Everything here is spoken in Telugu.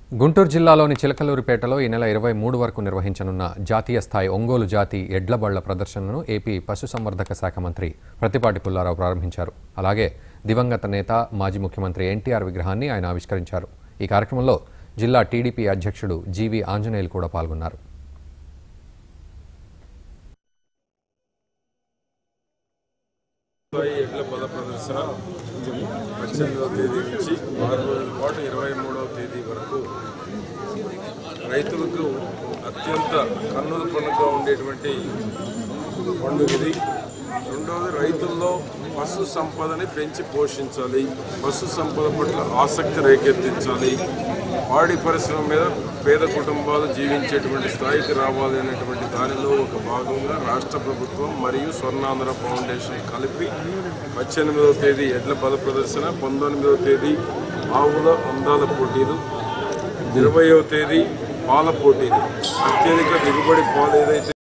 గుంటూరు జిల్లాలోని చిలకలూరిపేటలో ఈ నెల ఇరవై మూడు వరకు నిర్వహించనున్న జాతీయ స్థాయి ఒంగోలు జాతి ఎడ్ల బళ్ల ప్రదర్శనను ఏపీ పశుసంవర్ధక శాఖ మంత్రి ప్రతిపాటి పుల్లారావు ప్రారంభించారు అలాగే దివంగత నేత మాజీ ముఖ్యమంత్రి ఎన్టీఆర్ విగ్రహాన్ని ఆయన ఆవిష్కరించారు ఈ కార్యక్రమంలో జిల్లా టీడీపీ అధ్యక్షుడు జీవి ఆంజనేయులు కూడా పాల్గొన్నారు స్థాయి ఎడ్ల పద ప్రదర్శన పద్దెనిమిదవ తేదీ నుంచి ఆరు రోజుల పాటు ఇరవై మూడవ తేదీ వరకు రైతులకు అత్యంత కన్నుల పండుగ ఉండేటువంటి పండుగ ఇది రెండవది రైతుల్లో పశు సంపదని పెంచి పోషించాలి పశు సంపద పట్ల ఆసక్తి రేకెత్తించాలి పాడి పరిశ్రమ మీద పేద కుటుంబాలు జీవించేటువంటి స్థాయికి రావాలి అనేటువంటి దానిలో ఒక భాగంగా రాష్ట్ర ప్రభుత్వం మరియు స్వర్ణాంధ్ర ఫౌండేషన్ కలిపి పద్దెనిమిదవ తేదీ ఎడ్ల పద ప్రదర్శన పంతొమ్మిదవ తేదీ ఆవుల అందాల పోటీలు ఇరవయవ తేదీ పాల పోటీలు అత్యధిక దిగుబడి పాలు ఏదైతే